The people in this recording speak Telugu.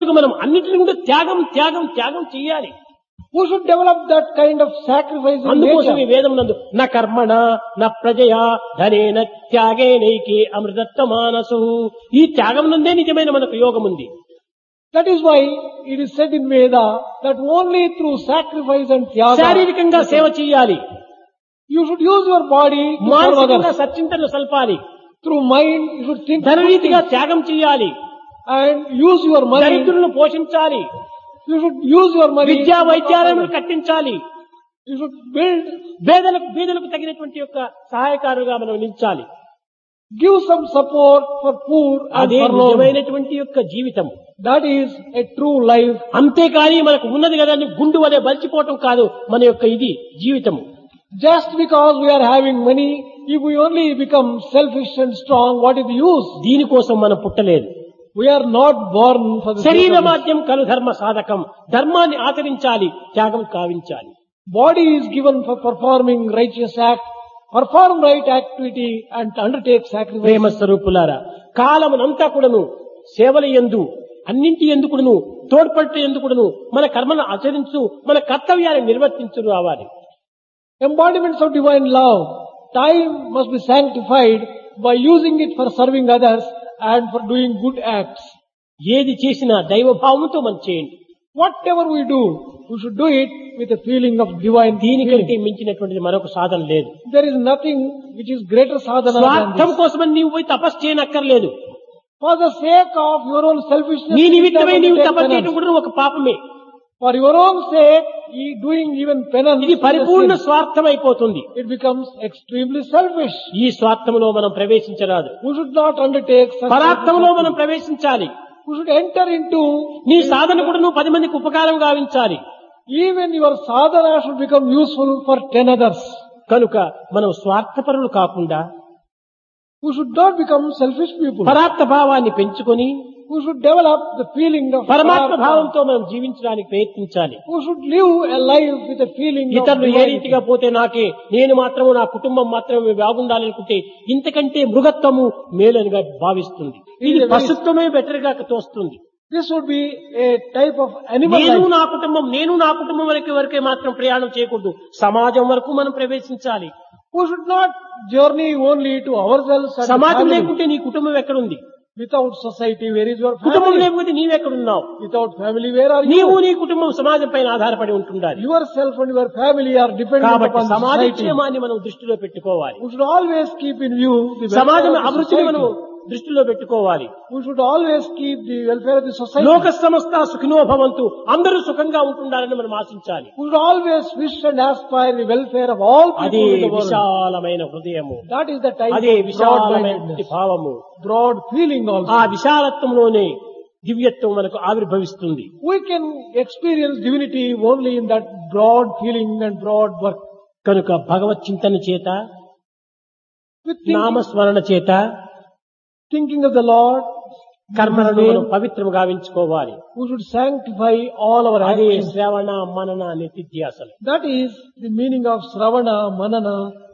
చెప్పినట్టుగా మనం అన్నిటిని కూడా త్యాగం త్యాగం త్యాగం చేయాలి Who should develop that kind of sacrifice in అందుకోసం ఈ nature? వేదం నందు నా కర్మణ నా ప్రజయా ధనేన త్యాగేనైకే అమృతత్వ మానసు ఈ త్యాగం నందే నిజమైన మనకు యోగం ఉంది That is why it is said in Veda that only through sacrifice and tyaga, శారీరకంగా సేవ చేయాలి you should use your body to serve మానసికంగా others. సచ్చింతలు సల్పాలి Through mind, you should think good ధనరీతిగా things త్యాగం చేయాలి and use your money. దరిద్రులను పోషించాలి You should use your money. విద్యా వైద్యాలయములు కట్టించాలి You should build, పేదలకు బీదలకు తగినటువంటి యొక్క సహాయకారులుగా మనం నిలిచాలి give some support for poor and అదే forlorn. నిజమైనటువంటి యొక్క జీవితం That is a true life. అంతేకాని మనకు ఉన్నది కదా అని గుండు వలె బలిచిపోవటం కాదు మన యొక్క ఇది జీవితము Just because we are having money, if we only become selfish and strong, what is the use? దీనికోసం మనం పుట్టలేదు We are not born for the sake శరీర of this. మాధ్యం కలు ధర్మ సాధకం ధర్మాన్ని ఆచరించాలి త్యాగం కావించాలి Body is given for performing righteous act, perform right activity and undertake sacrifice. ప్రేమ స్వరూపులారా కాలమునంతా కూడాను సేవల ఎందు అన్నింటి ఎందుకుడును తోడ్పట్టు ఎందుకుడును మన కర్మను ఆచరించు మన కర్తవ్యాన్ని నిర్వర్తించు రావాలి Embodiments of divine love. Time must be sanctified by using it for serving others and for doing good acts. ఏది చేసినా దైవభావంతో మనం చేయండి Whatever we do, we should do it with a feeling of divine దీనికంటే feeling. మించినటువంటిది మరొక సాధన లేదు There is nothing which is greater sadhana than స్వార్థం this. కోసమని నీవు పోయి తపస్సు చేయనక్కర్లేదు For the sake of your own selfishness, నీ you need నిమిత్తమై not నీవు undertake తపస్సు చేయడం penance. కూడా ఒక పాపమే for your own sake, ye doing even penance, ఇది is a పరిపూర్ణ sin. స్వార్థం అయిపోతుంది it becomes extremely selfish. ఈ స్వార్థంలో మనం ప్రవేశించరాదు We should not undertake such పరార్థంలో మనం sacrifices. ప్రవేశించాలి We should enter into నీ సాధన కూడా నువ్వు పది మందికి ఉపకారం గావించాలి even your sadhana should become useful for ten others. కనుక మనం స్వార్థపరులు కాకుండా We should not become selfish people. పరార్థ భావాన్ని పెంచుకొని We should develop the feeling of పరమాత్మ Parartha. భావంతో మనం జీవించడానికి ప్రయత్నించాలి We should live a life with a feeling of ఇతరులు ఏ divinity. రీతిగా పోతే నాకే నేను మాత్రము నా కుటుంబం మాత్రమే బాగుండాలనుకుంటే ఇంతకంటే మృగత్వము మేలనిగా భావిస్తుంది ఇది పశుత్వమే బెటర్ గా తోస్తుంది This would be a type of animal నేను life. నా కుటుంబం నేను నా కుటుంబం వరకు వరకే మాత్రం ప్రయాణం చేయకూడదు సమాజం వరకు మనం ప్రవేశించాలి We should not journey only to ourselves and the సమాజం family. లేకుంటే నీ కుటుంబం ఎక్కడుంది Without society, where is your కుటుంబం family? లేకపోతే నీవెక్కడున్నావు Without family, where are నీవు you? నీ కుటుంబం సమాజం పైన ఆధారపడి ఉంటుండాలి Yourself and your family are dependent కాబట్టి upon సమాజ society. క్షేమాన్ని మనం దృష్టిలో పెట్టుకోవాలి We should always keep in view the సమాజం welfare of the అభివృద్ధిని మనం society. దృష్టిలో పెట్టుకోవాలి We should always keep the welfare of the society. లోక సంస్థ సుఖినో భవంతు అందరూ సుఖంగా ఉంటుండాలని మనం ఆశించాలి We should always wish and aspire the welfare of all అదే people in the world. విశాలమైన హృదయము That is the type అదే of విశాలమైన broad-mindedness, భావము broad feeling also. ఆ విశాలత్వంలోనే దివ్యత్వం మనకు ఆవిర్భవిస్తుంది We can experience divinity only in that broad feeling and broad work. కనుక భగవత్ చింతన చేత With thinking, నామస్మరణ చేత thinking of the Lord, కర్మలను His మనం name, పవిత్రం గావించుకోవాలి we should sanctify all our అదే actions. శ్రవణ మనన నిత్యాసలు That is the meaning of Sravana, Manana